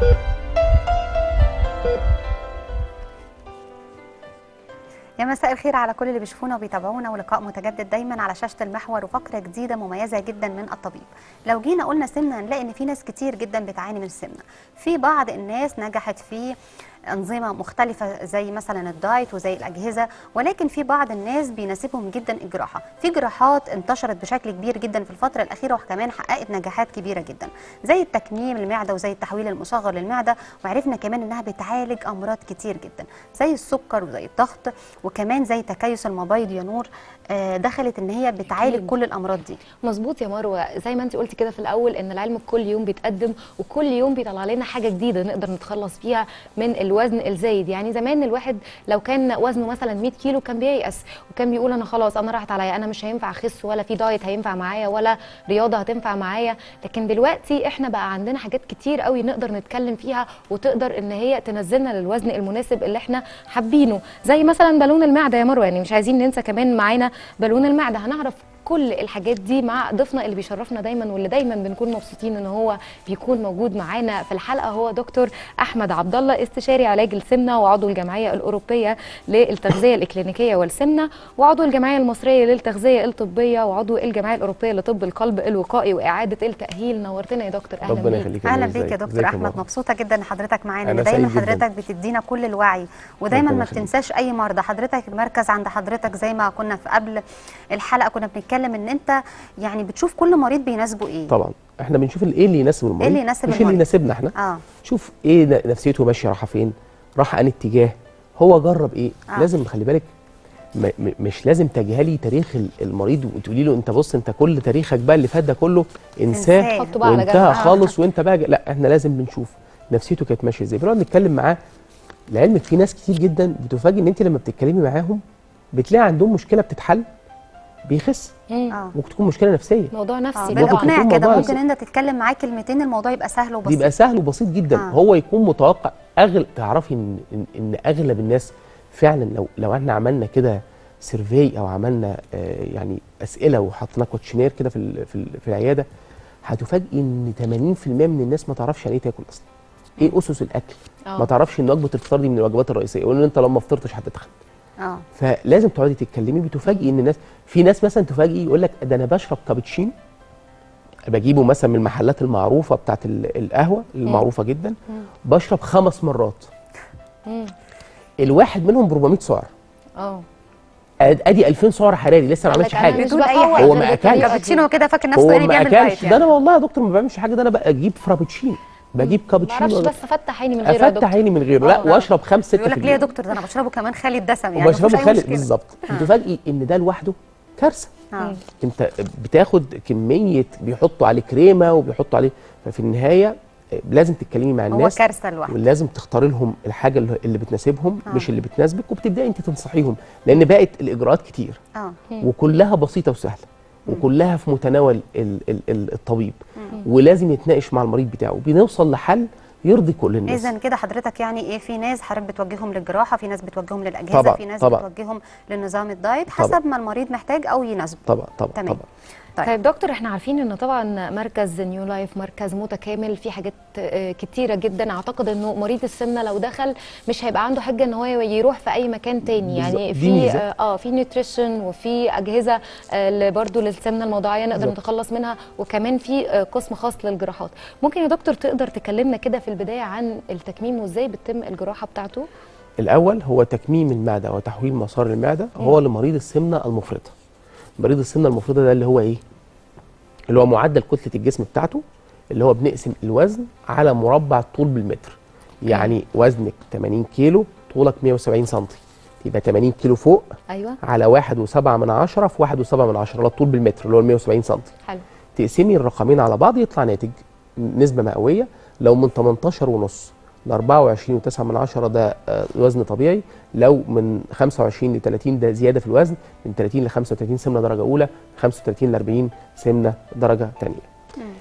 يا مساء الخير على كل اللي بيشوفونا وبيتابعونا ولقاء متجدد دايما على شاشه المحور وفقره جديده مميزه جدا من الطبيب. لو جينا قلنا سمنه هنلاقي ان في ناس كتير جدا بتعاني من السمنه. في بعض الناس نجحت في انظمه مختلفه زي مثلا الدايت وزي الاجهزه ولكن في بعض الناس بيناسبهم جدا الجراحه. في جراحات انتشرت بشكل كبير جدا في الفتره الاخيره وكمان حققت نجاحات كبيره جدا زي التكميم المعده وزي التحويل المصغر للمعده وعرفنا كمان انها بتعالج امراض كتير جدا زي السكر وزي الضغط وكمان زي تكيس المبايض يا نور آه، دخلت ان هي بتعالج أكيد. كل الامراض دي مظبوط يا مروه زي ما انت قلتي كده في الاول ان العلم كل يوم بيتقدم وكل يوم بيطلع لنا حاجه جديده نقدر نتخلص بيها من الوزن الزايد يعني زمان الواحد لو كان وزنه مثلا 100 كيلو كان بييأس وكان بيقول انا خلاص انا راحت عليا انا مش هينفع اخس ولا في دايت هينفع معايا ولا رياضه هتنفع معايا لكن دلوقتي احنا بقى عندنا حاجات كتير قوي نقدر نتكلم فيها وتقدر ان هي تنزلنا للوزن المناسب اللي احنا حابينه زي مثلا بالون المعده يا مروه يعني مش عايزين ننسى كمان معانا بالون المعده هنعرف كل الحاجات دي مع ضيفنا اللي بيشرفنا دايما واللي دايما بنكون مبسوطين ان هو بيكون موجود معانا في الحلقه هو دكتور احمد عبد الله استشاري علاج السمنه وعضو الجمعيه الاوروبيه للتغذيه الاكلينيكيه والسمنه وعضو الجمعيه المصريه للتغذيه الطبيه وعضو الجمعيه الاوروبيه لطب القلب الوقائي واعاده التاهيل نورتنا يا دكتور اهلا ربنا بيك يخليك اهلا إزيك؟ بيك يا دكتور إزيك احمد مروة؟ مبسوطه جدا ان حضرتك معانا أنا ان دايما سعيد جداً. حضرتك بتدينا كل الوعي ودايما ربنا ما يخليك. بتنساش اي مرضى حضرتك المركز عند حضرتك زي ما كنا في قبل الحلقه كنا بنتكلم ان انت يعني بتشوف كل مريض بيناسبه ايه طبعا احنا بنشوف ال- ايه اللي يناسب المريض اللي يناسب مش اللي المريض. يناسبنا احنا اه شوف ايه ن- نفسيته ماشيه رايحه فين راح عن اتجاه هو جرب ايه آه. لازم خلي بالك م م مش لازم تجهلي تاريخ ال- المريض وتقولي له انت بص انت كل تاريخك بقى اللي فات ده كله انساه انساه. حطه بقى على جنب وانتهى آه. خالص وانت بقى ج- لا احنا لازم بنشوف نفسيته كانت ماشيه ازاي بنقعد نتكلم معاه لعلمك في ناس كتير جدا بتفاجئ ان انت لما بتتكلمي معاهم بتلاقي عندهم مشكله بتتحل بيخس مم. اه ممكن تكون مشكله نفسيه موضوع اه نفسي ممكن بقى. يكون بالاقناع كده موضوع ممكن نفسي. انت تتكلم معاه كلمتين الموضوع يبقى سهل وبسيط بيبقى سهل وبسيط جدا آه. آه. هو يكون متوقع اغلب تعرفي ان ان, إن اغلب الناس فعلا لو لو احنا عملنا كده سيرفي او عملنا آه يعني اسئله وحطينا كوتشنير كده في ال- في, ال- في العياده هتفاجئي ان 80% من الناس ما تعرفش يعني ايه تاكل اصلا ايه اسس الاكل آه. ما تعرفش ان وجبه الفطار دي من الوجبات الرئيسيه يقول ان انت لو ما فطرتش هتتخن اه فلازم تقعدي تتكلمي بتفاجئي ان الناس في ناس مثلا تفاجئي يقول لك ده انا بشرب كابتشينو بجيبه مثلا من المحلات المعروفه بتاعت ال- القهوه المعروفه جدا بشرب خمس مرات مم. الواحد منهم ب 400 سعر اه أد- ادي 2000 سعر حراري لسه ما عملش قال لك أنا حاجه مش بدون أي بفوق حاجة. هو غير ما بالطريقة أكلش. دي. كابتشينو كده فاكر نفسه هو يعني ما بيعمل اكلش دايت ده يعني انا والله يا دكتور ما بعملش حاجه ده انا بقى اجيب فرابتشينو بجيب ما كابتشينو اعرفش بس افتح عيني من غيره يا افتح دكتور عيني من غيره لا آه. واشرب خمس ست بيقول لك في ليه يا اليوم. دكتور ده انا بشربه كمان خالي الدسم يعني وبشربه مفيش أي خالي مشكلة. بالظبط بتفاجئي ان ده لوحده كارثه اه انت بتاخد كميه بيحطوا عليه كريمه وبيحطوا عليه ففي النهايه لازم تتكلمي مع هو الناس كارثه لوحده ولازم تختاري لهم الحاجه اللي اللي بتناسبهم آه. مش اللي بتناسبك وبتبداي انت تنصحيهم لان بقت الاجراءات كتير اه وكلها بسيطه وسهله وكلها في متناول ال ال ال الطبيب ولازم يتناقش مع المريض بتاعه بنوصل لحل يرضي كل الناس اذا كده حضرتك يعني ايه في ناس حضرتك بتوجههم للجراحه في ناس بتوجههم للاجهزه طبعا، في ناس طبعا. بتوجههم للنظام الدايت طبعا. حسب ما المريض محتاج او يناسبه طبعا طبعا تمام. طبعا طيب. طيب دكتور احنا عارفين ان طبعا مركز نيو لايف مركز متكامل في حاجات آه، كتيره جدا اعتقد انه مريض السمنه لو دخل مش هيبقى عنده حجه ان هو يروح في اي مكان تاني يعني بالظبط. دي في ميزة. اه آه، في نيوتريشن وفي اجهزه آه برضه للسمنه الموضوعيه نقدر بالظبط. نتخلص منها وكمان في آه قسم خاص للجراحات ممكن يا دكتور تقدر تكلمنا كده في البدايه عن التكميم وازاي بتتم الجراحه بتاعته الاول هو تكميم المعده وتحويل مسار المعده هو لمريض السمنه المفرطه مريض السمنه المفرطه ده اللي هو ايه اللي هو معدل كتله الجسم بتاعته اللي هو بنقسم الوزن على مربع الطول بالمتر يعني وزنك 80 كيلو طولك 170 سم يبقى 80 كيلو فوق ايوه على واحد وسبعة من عشرة في واحد وسبعة من عشرة اللي هو الطول بالمتر اللي هو ال 170 سم حلو تقسمي الرقمين على بعض يطلع ناتج نسبة مئوية لو من 18 ونص ل 24 و9 من عشرة ده آه، وزن طبيعي لو من 25 ل 30 ده زيادة في الوزن من 30 ل 35 سمنة درجة أولى 35 ل 40 سمنة درجة ثانية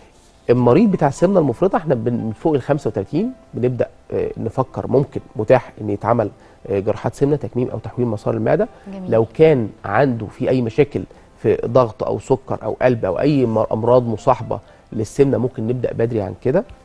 المريض بتاع السمنة المفرطة احنا بن- من فوق ال 35 بنبدأ آه، نفكر ممكن متاح ان يتعمل آه، جراحات سمنة تكميم او تحويل مسار المعدة جميل. لو كان عنده في اي مشاكل في ضغط او سكر او قلب او اي مر- امراض مصاحبه للسمنه ممكن نبدا بدري عن كده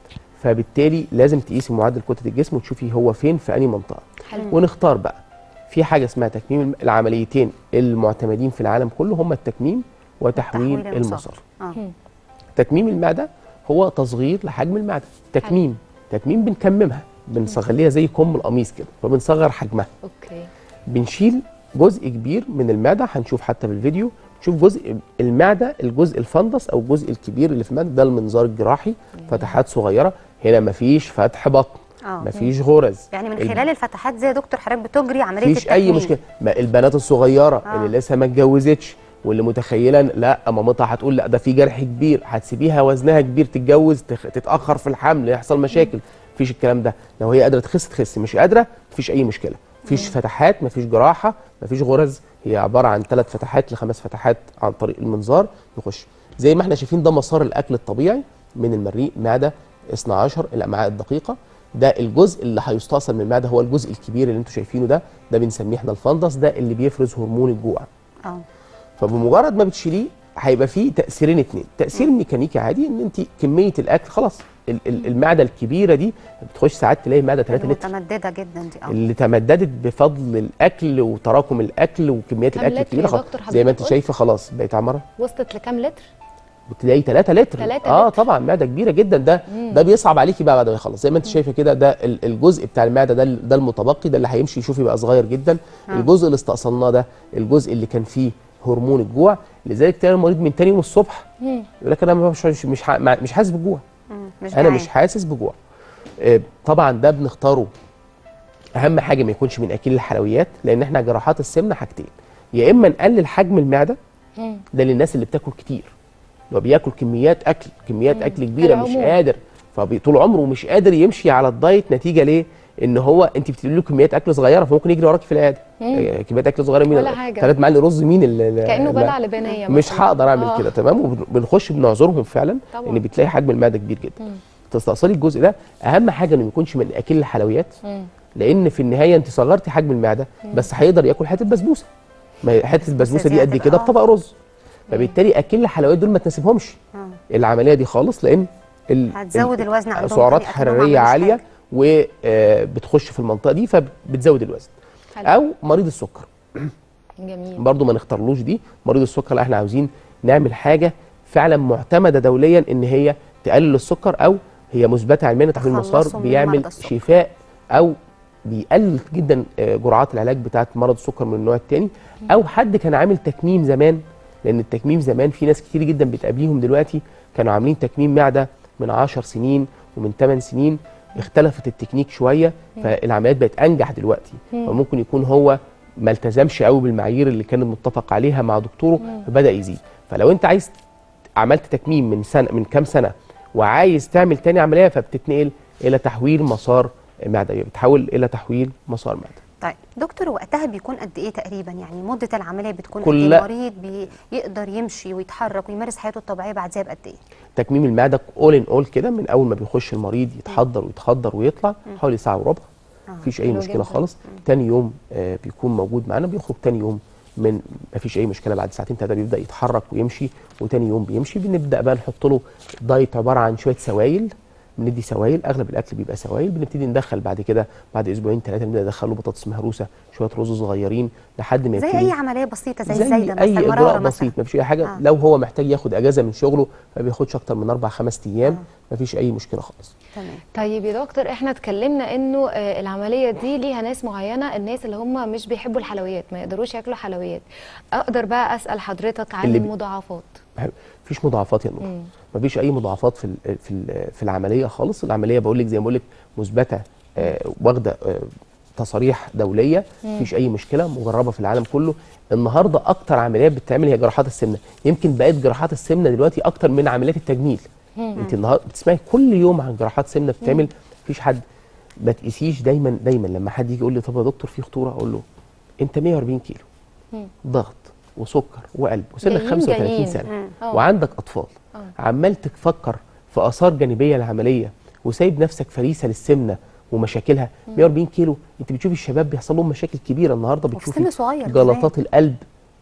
فبالتالي لازم تقيسي معدل كتله الجسم وتشوفي هو فين في انهي منطقه حلو ونختار بقى في حاجه اسمها تكميم الم- العمليتين المعتمدين في العالم كله هم التكميم وتحويل تحويل المسار اه تكميم المعده هو تصغير لحجم المعده تكميم تكميم بنكممها بنخليها زي كم القميص كده فبنصغر حجمها اوكي بنشيل جزء كبير من المعده هنشوف حتى في الفيديو نشوف جزء المعده الجزء الفندس او الجزء الكبير اللي في المعده ده المنظار الجراحي فتحات صغيره هنا مفيش فتح بطن اه مفيش غرز يعني من الب- خلال الفتحات زي يا دكتور حضرتك بتجري عمليه مفيش اي التكميم. مشكله ما البنات الصغيره آه. اللي لسه ما اتجوزتش واللي متخيله إن لا مامتها هتقول لا ده في جرح كبير هتسيبيها وزنها كبير تتجوز تخ... تتاخر في الحمل يحصل مشاكل مفيش الكلام ده لو هي قادره تخس تخس مش قادره مفيش اي مشكله مفيش فتحات مفيش جراحه مفيش غرز هي عباره عن ثلاث فتحات لخمس فتحات عن طريق المنظار نخش زي ما احنا شايفين ده مسار الاكل الطبيعي من المريء معده 12 الامعاء الدقيقه ده الجزء اللي هيستأصل من المعده هو الجزء الكبير اللي انتم شايفينه ده ده بنسميه احنا الفندس ده اللي بيفرز هرمون الجوع اه فبمجرد ما بتشيليه هيبقى فيه تاثيرين اتنين تاثير ميكانيكي عادي ان انت كميه الاكل خلاص ال- ال- المعده الكبيره دي بتخش ساعات تلاقي المعده 3 لتر متمدده جدا دي اه اللي تمددت بفضل الاكل وتراكم الاكل وكميات كام الاكل لتر الكبيره يا خلاص دكتور زي ما انت حضرتك شايفه خلاص بقت عماره وصلت لكام لتر بتلاقي 3 لتر 3 اه لتر. طبعا معده كبيره جدا ده ده بيصعب عليكي بقى بعد ما يخلص زي ما انت شايفه كده ده ال- الجزء بتاع المعده ده ال- ده المتبقي ده اللي هيمشي يشوف يبقى صغير جدا آه. الجزء اللي استأصلناه ده الجزء اللي كان فيه هرمون الجوع لذلك تلاقي المريض من تاني يوم الصبح مم. يقول لك انا مش مش مش, ح- مش حاسس بالجوع مم، مش انا جعان. مش حاسس بجوع آه، طبعا ده بنختاره اهم حاجه ما يكونش من اكل الحلويات لان احنا جراحات السمنه حاجتين يا اما نقلل حجم المعده مم. ده للناس اللي بتاكل كتير لو بياكل كميات اكل كميات اكل كبيره مش العموم. قادر فطول عمره مش قادر يمشي على الدايت نتيجه ليه ان هو انت بتدي له كميات اكل صغيره فممكن يجري وراكي في العياده آه، كميات اكل صغيره مين ولا حاجة. ثلاث معالق رز مين اللي كانه بلع لبنيه مش مثلاً. هقدر اعمل آه. كده تمام وبنخش بنعذرهم فعلا طبعاً. ان بتلاقي حجم المعده كبير جدا تستأصلي الجزء ده اهم حاجه انه ما يكونش من اكل الحلويات مم. لان في النهايه انت صغرتي حجم المعده بس هيقدر ياكل حته بسبوسه ما هي حته البسبوسه دي دي قد هتبقى كده آه. بطبق رز فبالتالي اكل الحلويات دول ما تناسبهمش آه. العمليه دي خالص لان ال- هتزود ال- الوزن عندهم سعرات تاني أكنهم ما حراريه عملوش عاليه حاجة. وبتخش في المنطقه دي فبتزود الوزن حلو. او مريض السكر جميل برضو ما نختارلوش دي مريض السكر لا احنا عاوزين نعمل حاجه فعلا معتمده دوليا ان هي تقلل السكر او هي مثبته علميا تحويل المسار تخلصوا من بيعمل مرضى السكر. شفاء او بيقلل جدا آه، جرعات العلاج بتاعه مرض السكر من النوع الثاني او حد كان عامل تكميم زمان لان التكميم زمان في ناس كتير جدا بتقابليهم دلوقتي كانوا عاملين تكميم معده من 10 سنين ومن 8 سنين اختلفت التكنيك شويه فالعمليات بقت انجح دلوقتي فممكن يكون هو ما التزمش قوي بالمعايير اللي كان متفق عليها مع دكتوره فبدا يزيد فلو انت عايز عملت تكميم من سنه من كام سنه وعايز تعمل تاني عمليه فبتتنقل الى تحويل مسار معده يبقى بتحول الى تحويل مسار معده طيب دكتور وقتها بيكون قد ايه تقريبا يعني مده العمليه بتكون قد كل- ايه المريض بيقدر يمشي ويتحرك ويمارس حياته الطبيعيه بعدها بقد ايه تكميم المعده اول ان اول كده من اول ما بيخش المريض يتحضر ويتخدر ويطلع حوالي ساعه وربع مفيش اي حلو مشكله جداً. خالص تاني يوم آه بيكون موجود معانا بيخرج تاني يوم من مفيش اي مشكله بعد ساعتين ثلاثه بيبدا يتحرك ويمشي وتاني يوم بيمشي بنبدا بقى نحط له دايت عباره عن شويه سوائل بندي سوائل اغلب الاكل بيبقى سوائل بنبتدي ندخل بعد كده بعد اسبوعين ثلاثه نبدا ندخل له بطاطس مهروسه شويه رز صغيرين لحد ما زي يبتدي اي عمليه بسيطه زي, زي الزايده اي مثلا اجراء مراره مثلا بسيط مفيش اي حاجه آه. لو هو محتاج ياخد اجازه من شغله ما بياخدش اكتر من اربع خمس ايام مفيش اي مشكله خالص تمام طيب يا دكتور احنا اتكلمنا انه آه، العمليه دي ليها ناس معينه الناس اللي هم مش بيحبوا الحلويات ما يقدروش ياكلوا حلويات اقدر بقى اسال حضرتك عن اللي بي- المضاعفات مفيش مضاعفات يا نور مم. مفيش اي مضاعفات في ال- في ال- في العمليه خالص العمليه بقول لك زي ما بقول لك مثبته آه، واخده آه، تصاريح دوليه مفيش اي مشكله مجربه في العالم كله النهارده اكتر عمليات بتتعمل هي جراحات السمنه يمكن بقت جراحات السمنه دلوقتي اكتر من عمليات التجميل انت النهارده بتسمعي كل يوم عن جراحات سمنه بتتعمل مفيش حد ما تقيسيش دايما دايما لما حد يجي يقول لي طب يا دكتور في خطوره اقول له انت 140 كيلو ضغط وسكر وقلب وسنك جايين 35 جايين. سنه آه. وعندك اطفال عمال تفكر في اثار جانبيه للعمليه وسايب نفسك فريسه للسمنه ومشاكلها 140 كيلو انت بتشوفي الشباب بيحصل لهم مشاكل كبيره النهارده وفي بتشوفي سن صغير جلطات القلب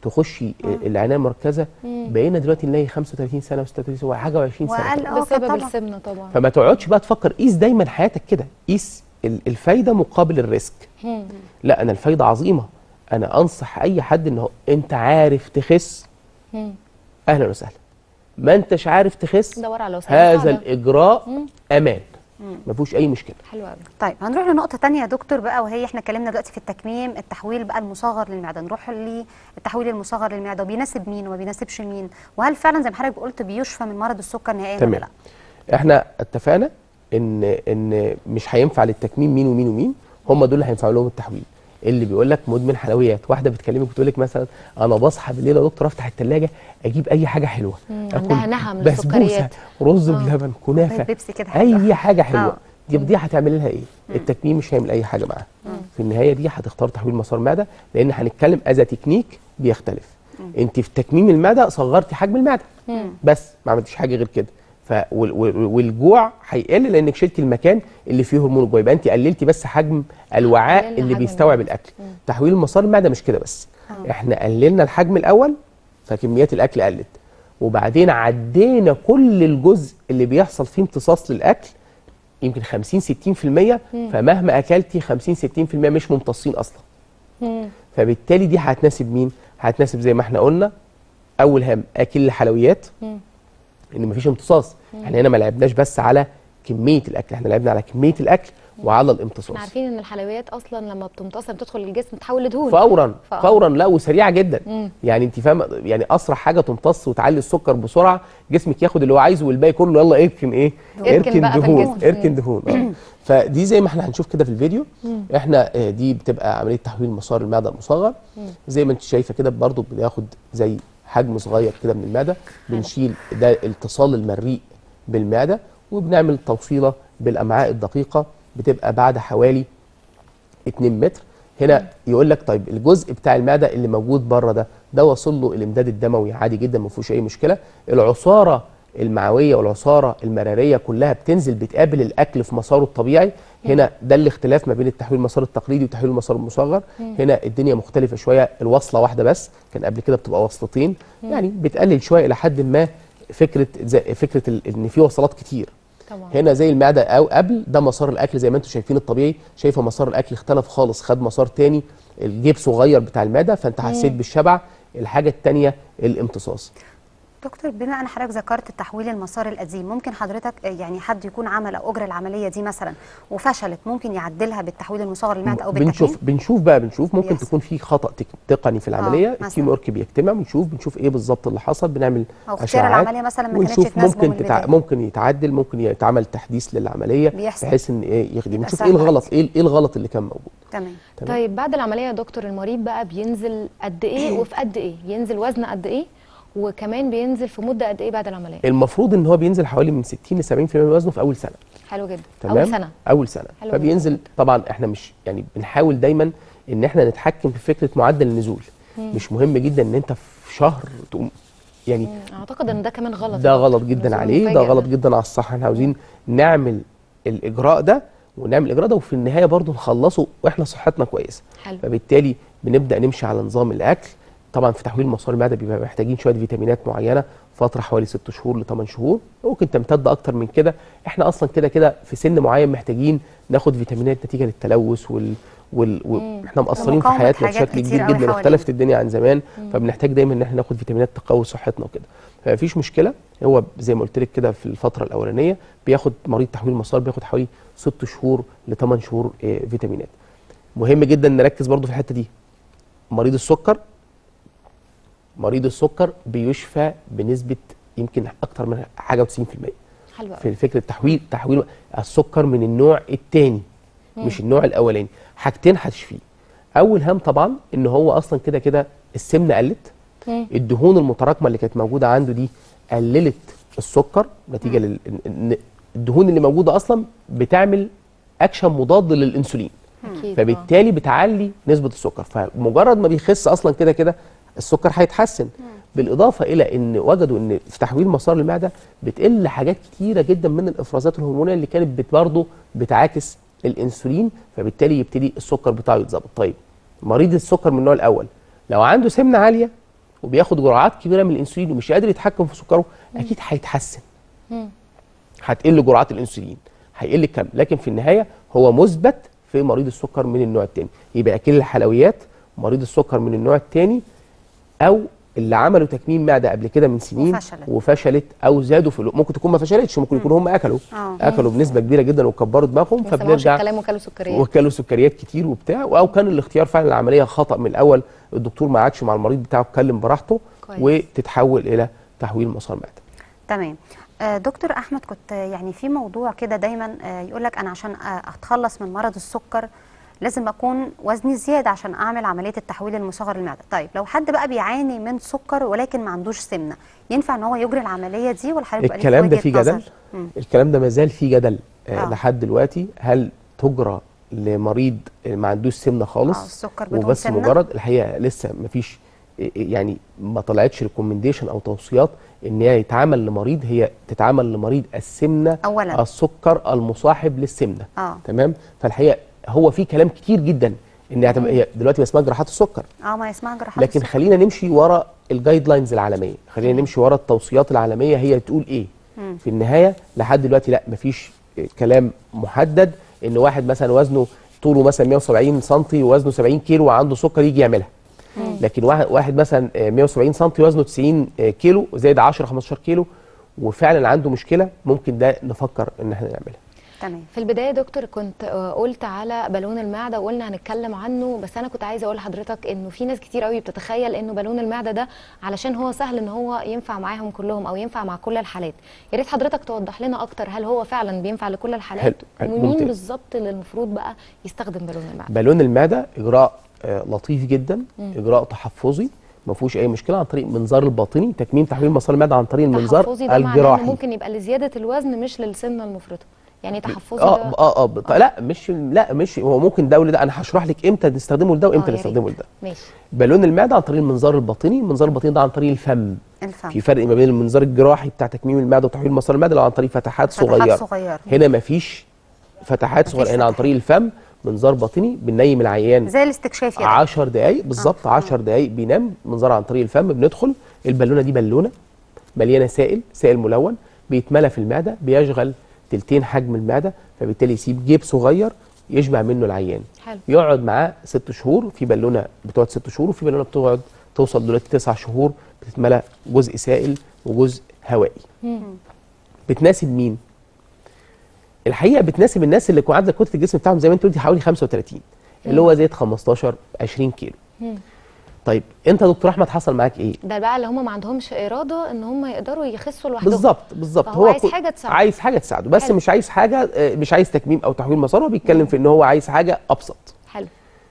تخشي العنايه المركزه بقينا دلوقتي نلاقي 35 سنه و36 سنه حاجه و20 سنه واقل كمان. اه بسبب طبعا السمنه طبعا فما تقعدش بقى تفكر قيس دايما حياتك كده قيس ال- الفايده مقابل الريسك مم. لا انا الفايده عظيمه انا انصح اي حد ان هو انت عارف تخس مم. اهلا وسهلا ما انتش عارف تخس دور على وسائل هذا مساعدة. الاجراء مم. امان ما فيهوش اي مشكله حلو قوي طيب هنروح لنقطة تانية يا دكتور بقى وهي احنا اتكلمنا دلوقتي في التكميم التحويل بقى المصغر للمعدة نروح للتحويل المصغر للمعدة وبيناسب مين وما بيناسبش مين وهل فعلا زي ما حضرتك قلت بيشفى من مرض السكر نهائيا ولا تمام لا؟ احنا اتفقنا ان ان مش هينفع للتكميم مين ومين ومين هم دول اللي هينفعوا لهم التحويل اللي بيقول لك مدمن حلويات واحده بتكلمك بتقول لك مثلا انا بصحى بالليل يا دكتور افتح الثلاجه اجيب اي حاجه حلوه مم، آكل عندها نهم بسبوسه للسكريات. رز آه. بلبن كنافه بيبسي كده حلوة. اي حاجه حلوه آه. دي دي هتعمل لها ايه التكميم مش هيعمل اي حاجه معاها في النهايه دي هتختار تحويل مسار معده لان هنتكلم از تكنيك بيختلف انت في تكميم المعده صغرتي حجم المعده بس ما عملتيش حاجه غير كده ف وال- وال- والجوع هيقل لانك شلتي المكان اللي فيه هرمون الجوع يبقى انت قللتي بس حجم الوعاء قللنا اللي حجم بيستوعب المعدة. الاكل تحويل مسار المعده مش كده بس احنا قللنا الحجم الاول فكميات الاكل قلت وبعدين عدينا كل الجزء اللي بيحصل فيه امتصاص للاكل يمكن 50 60% فمهما اكلتي 50 60% مش ممتصين اصلا مم. فبالتالي دي هتناسب مين هتناسب زي ما احنا قلنا اول هام اكل الحلويات مم. ان مفيش امتصاص احنا هنا ما لعبناش بس على كميه الاكل احنا لعبنا على كميه الاكل وعلى الامتصاص احنا عارفين ان الحلويات اصلا لما بتمتص بتدخل الجسم تحول لدهون فورا ف- فورا لا وسريعه جدا مم. يعني انت فاهمه يعني اسرع حاجه تمتص وتعلي السكر بسرعه جسمك ياخد اللي هو عايزه والباقي كله يلا اركن ايه اركن بقى في دهون الجسم. اركن دهون اه فدي زي ما احنا هنشوف كده في الفيديو احنا آه، دي بتبقى عمليه تحويل مسار المعده المصغر زي ما انت شايفه كده برضو بناخد زي حجم صغير كده من المعده بنشيل ده اتصال المريء بالمعده وبنعمل توصيله بالامعاء الدقيقه بتبقى بعد حوالي 2 متر هنا يقول لك طيب الجزء بتاع المعده اللي موجود بره ده ده واصل له الامداد الدموي عادي جدا ما فيهوش اي مشكله العصاره المعويه والعصاره المراريه كلها بتنزل بتقابل الاكل في مساره الطبيعي هنا ده الاختلاف ما بين التحويل المسار التقليدي وتحويل المسار المصغر هنا الدنيا مختلفه شويه الوصله واحده بس كان قبل كده بتبقى وصلتين يعني بتقلل شويه الى حد ما فكره زي فكره ال- ان في وصلات كتير طبعا هنا زي المعده او قبل ده مسار الاكل زي ما انتم شايفين الطبيعي شايفه مسار الاكل اختلف خالص خد مسار تاني الجيب صغير بتاع المعده فانت حسيت بالشبع الحاجه التانيه الامتصاص دكتور بما ان حضرتك ذكرت التحويل المسار القديم ممكن حضرتك آه، يعني حد يكون عمل او اجرى العمليه دي مثلا وفشلت ممكن يعدلها بالتحويل المصغر للمعده او بالتكميم بنشوف بنشوف بقى بنشوف ممكن بيحصل. تكون في خطا تك- تقني في العمليه مثلاً. التيم ورك بيجتمع ونشوف بنشوف ايه بالظبط اللي حصل بنعمل أو اختيار أشعاعات العملية مثلاً ما كانتش ونشوف تناسبه من ممكن تتع... البداية. ممكن يتعدل ممكن يتعمل تحديث للعمليه بيحصل. بحيث ان ايه يخدم يبقى نشوف سهل ايه الغلط عادي. ايه ايه الغلط اللي كان موجود تمام تمام. طيب بعد العمليه يا دكتور المريض بقى بينزل قد ايه وفي قد ايه ينزل وزن قد ايه وكمان بينزل في مده قد ايه بعد العمليه المفروض ان هو بينزل حوالي من 60 ل 70% من وزنه في اول سنه حلو جدا تمام اول سنه اول سنه حلو فبينزل طبعا احنا مش يعني بنحاول دايما ان احنا نتحكم في فكره معدل النزول مش مهم جدا ان انت في شهر تقوم يعني مم، اعتقد ان ده كمان غلط ده يا غلط دكتور. جدا نزول عليه ده مفاجئ غلط جدا على الصحه احنا عاوزين نعمل الاجراء ده ونعمل الاجراء ده وفي النهايه برضو نخلصه واحنا صحتنا كويسه حلو فبالتالي بنبدا نمشي على نظام الاكل طبعا في تحويل مسار المعده بيبقى محتاجين شويه فيتامينات معينه فتره حوالي 6 شهور ل 8 شهور ممكن تمتد اكتر من كده احنا اصلا كده كده في سن معين محتاجين ناخد فيتامينات نتيجه للتلوث وال وال... و... احنا مقصرين في ومقاومة حياتنا حاجات بشكل كتير كبير أوي جدا حوالينا. واختلفت الدنيا عن زمان فبنحتاج دايما ان احنا ناخد فيتامينات تقوي صحتنا وكده فمفيش مشكله هو زي ما قلت لك كده في الفتره الاولانيه بياخد مريض تحويل مسار بياخد حوالي 6 شهور ل 8 شهور آه، فيتامينات مهم جدا نركز برضو في الحته دي مريض السكر مريض السكر بيشفى بنسبه يمكن اكتر من حاجه و90% حلو في قوي فكره تحويل تحويل السكر من النوع الثاني مش النوع الاولاني حاجتين هتشفيه اول هام طبعا ان هو اصلا كده كده السمنه قلت مم. الدهون المتراكمه اللي كانت موجوده عنده دي قللت السكر نتيجه لل إن الدهون اللي موجوده اصلا بتعمل اكشن مضاد للانسولين اكيد آه. فبالتالي بتعلي نسبه السكر فمجرد ما بيخس اصلا كده كده السكر هيتحسن بالاضافه الى ان وجدوا ان في تحويل مسار المعده بتقل حاجات كتيره جدا من الافرازات الهرمونيه اللي كانت بت- برضه بتعاكس الانسولين فبالتالي يبتدي السكر بتاعه يتظبط طيب مريض السكر من النوع الاول لو عنده سمنه عاليه وبياخد جرعات كبيره من الانسولين ومش قادر يتحكم في سكره اكيد هيتحسن هتقل جرعات الانسولين هيقل الكم لكن في النهايه هو مثبت في مريض السكر من النوع الثاني يبقى اكل الحلويات مريض السكر من النوع الثاني او اللي عملوا تكميم معده قبل كده من سنين وفشلت. وفشلت او زادوا في الو- ممكن تكون ما فشلتش ممكن يكون هم اكلوا آه. اكلوا بنسبه كبيره جدا وكبروا دماغهم ما سمعوش فبنرجع الكلام وكلوا سكريات وكلوا سكريات كتير وبتاع او كان الاختيار فعلا العمليه خطا من الاول الدكتور ما عادش مع المريض بتاعه اتكلم براحته كويس. وتتحول الى تحويل مسار معده تمام آه، دكتور احمد كنت آه، يعني في موضوع كده دايما يقول لك انا عشان آه، اتخلص من مرض السكر لازم اكون وزني زياده عشان اعمل عمليه التحويل المصغر للمعده طيب لو حد بقى بيعاني من سكر ولكن ما عندوش سمنه ينفع ان هو يجري العمليه دي ولا حضرتك بقى ليك الكلام ده وجهة فيه نظر؟ جدل مم. الكلام ده ما زال فيه جدل آه. آه. لحد دلوقتي هل تجرى لمريض ما عندوش سمنه خالص آه، السكر بدون وبس سمنة؟ مجرد الحقيقه لسه ما فيش يعني ما طلعتش ريكومنديشن او توصيات ان هي يتعمل لمريض هي تتعمل لمريض السمنه أولاً. السكر المصاحب للسمنه آه. تمام فالحقيقه هو في كلام كتير جدا ان هتبقى- هي دلوقتي اسمها جراحات السكر اه ما يسمع جراحات لكن السكر. خلينا نمشي ورا الجايد لاينز العالميه خلينا نمشي ورا التوصيات العالميه هي تقول ايه في النهايه لحد دلوقتي لا مفيش كلام محدد ان واحد مثلا وزنه طوله مثلا 170 سم ووزنه 70 كيلو وعنده سكر يجي يعملها لكن واحد واحد مثلا آه، 170 سم وزنه 90 آه، كيلو زائد 10 15 كيلو وفعلا عنده مشكله ممكن ده نفكر ان احنا نعملها تمام في البدايه يا دكتور كنت آه، قلت على بالون المعده وقلنا هنتكلم عنه بس انا كنت عايزه اقول لحضرتك انه في ناس كتير قوي بتتخيل انه بالون المعده ده علشان هو سهل ان هو ينفع معاهم كلهم او ينفع مع كل الحالات يا ريت حضرتك توضح لنا اكتر هل هو فعلا بينفع لكل الحالات حلو، حلو، ومين ممتاز. بالظبط اللي المفروض بقى يستخدم بالون المعده بالون المعده اجراء آه، لطيف جدا اجراء تحفظي ما فيهوش اي مشكله عن طريق المنظار الباطني تكميم تحويل مسار المعده عن طريق المنظار تحفظي ده معناه الجراحي انه ممكن يبقى لزياده الوزن مش للسمنه المفرطه يعني تحفظي اه ده اه اه بط- لا مش لا مش هو ممكن ده ولا ده انا هشرح لك امتى نستخدمه لده آه، وامتى يا نستخدمه ريت. لده ماشي بالون المعده عن طريق المنظار الباطني المنظار الباطني ده عن طريق الفم الفم في فرق ما بين المنظار الجراحي بتاع تكميم المعده وتحويل مسار المعده لو عن طريق فتحات, فتحات صغيره صغيرة. هنا مفيش فتحات مفيش صغيره هنا عن فتحات. طريق الفم منظار باطني بننيم العيان زي الاستكشاف يعني 10 دقائق بالظبط 10 دقائق بينام منظار عن طريق الفم بندخل البالونه دي بالونه مليانه سائل سائل ملون بيتملى في المعده بيشغل تلتين حجم المعده فبالتالي يسيب جيب صغير يشبع منه العيان حلو. يقعد معاه ست شهور في بالونه بتقعد ست شهور وفي بالونه بتقعد توصل دلوقتي تسع شهور بتتملى جزء سائل وجزء هوائي بتناسب مين؟ الحقيقه بتناسب الناس اللي يكون عدد كتله الجسم بتاعهم زي ما انت قلتي حوالي 35 اللي هو زائد 15 20 كيلو طيب انت يا دكتور احمد حصل معاك ايه؟ ده بقى اللي هم ما عندهمش اراده ان هم يقدروا يخسوا لوحدهم بالظبط بالظبط فهو عايز كل- حاجة تساعده. عايز حاجه تساعده بس حلو. مش عايز حاجه آه، مش عايز تكميم او تحويل مسار هو بيتكلم في ان هو عايز حاجه ابسط حلو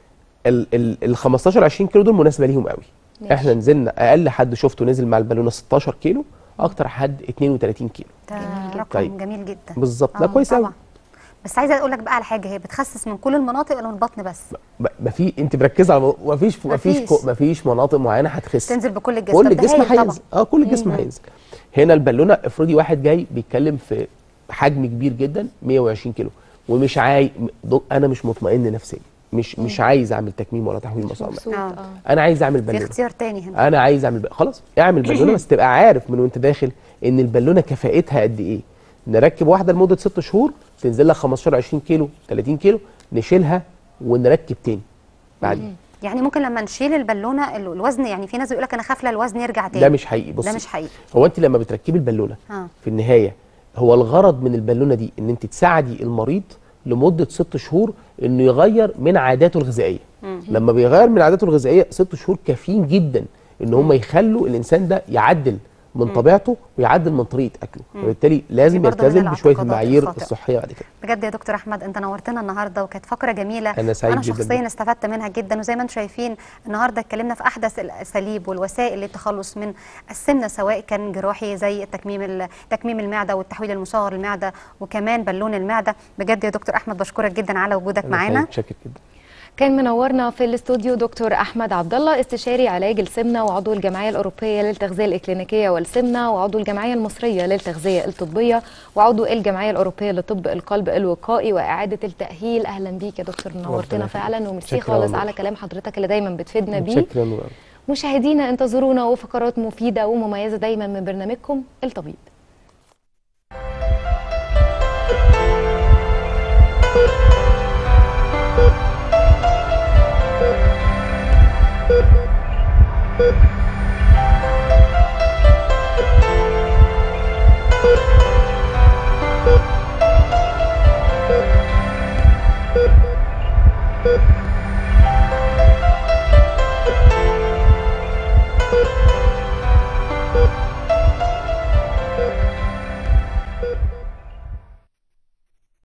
ال ال ال 15 20 كيلو دول مناسبه ليهم قوي ماشي. احنا نزلنا اقل حد شفته نزل مع البالونه 16 كيلو اكتر حد 32 كيلو ده جميل جدا. رقم طيب. جميل جدا بالظبط ده آه، كويس قوي طبعاً. بس عايزه اقول لك بقى على حاجه هي بتخسس من كل المناطق ولا من البطن بس ما ما في انت مركزه على ما فيش ما فيش مفيش. ما فيش مناطق معينه هتخس تنزل بكل الجسم كل طب ده الجسم هايل طبعاً. هينزل اه كل الجسم هينزل هنا البالونه افرضي واحد جاي بيتكلم في حجم كبير جدا 120 كيلو ومش عاي دو- انا مش مطمئن نفسيا مش مش عايز اعمل تكميم ولا تحويل مسار معدة. مبسوط آه. اه انا عايز اعمل في بالونه اختيار تاني هنا انا عايز اعمل ب... خلاص اعمل بالونه بس تبقى عارف من وانت داخل ان البالونه كفاءتها قد ايه نركب واحده لمده ست شهور تنزل لك 15 20 كيلو 30 كيلو نشيلها ونركب تاني بعدين يعني ممكن لما نشيل البالونه ال- الوزن يعني في ناس بيقول لك انا خايفه الوزن يرجع تاني ده مش حقيقي بص ده مش حقيقي هو انت لما بتركبي البالونه اه في النهايه هو الغرض من البالونه دي ان انت تساعدي المريض لمده ست شهور انه يغير من عاداته الغذائيه لما بيغير من عاداته الغذائيه ست شهور كافيين جدا ان هم يخلوا الانسان ده يعدل من طبيعته ويعدل من طريقه اكله وبالتالي لازم دي برضه من يلتزم بشويه الاعتقادات المعايير الخاطئة. الصحيه بعد كده بجد يا دكتور احمد انت نورتنا النهارده وكانت فقره جميله أنا سعيد انا جداً شخصيا بيك. استفدت منها جدا وزي ما انتم شايفين النهارده اتكلمنا في احدث الاساليب والوسائل للتخلص من السمنه سواء كان جراحي زي التكميم ال- تكميم المعده والتحويل المصغر للمعده وكمان بالون المعده بجد يا دكتور احمد بشكرك جدا على وجودك انا معانا سعيد شاكر جدا كان منورنا في الاستوديو دكتور احمد عبد الله استشاري علاج السمنه وعضو الجمعيه الاوروبيه للتغذيه الاكلينيكيه والسمنه وعضو الجمعيه المصريه للتغذيه الطبيه وعضو الجمعيه الاوروبيه لطب القلب الوقائي واعاده التاهيل اهلا بيك يا دكتور نورتنا يخليك. فعلا وميرسي شكراً خالص والله. على كلام حضرتك اللي دايما بتفيدنا بيه متشكر يا نور مشاهدينا انتظرونا وفقرات مفيده ومميزه دايما من برنامجكم الطبيب Thank you.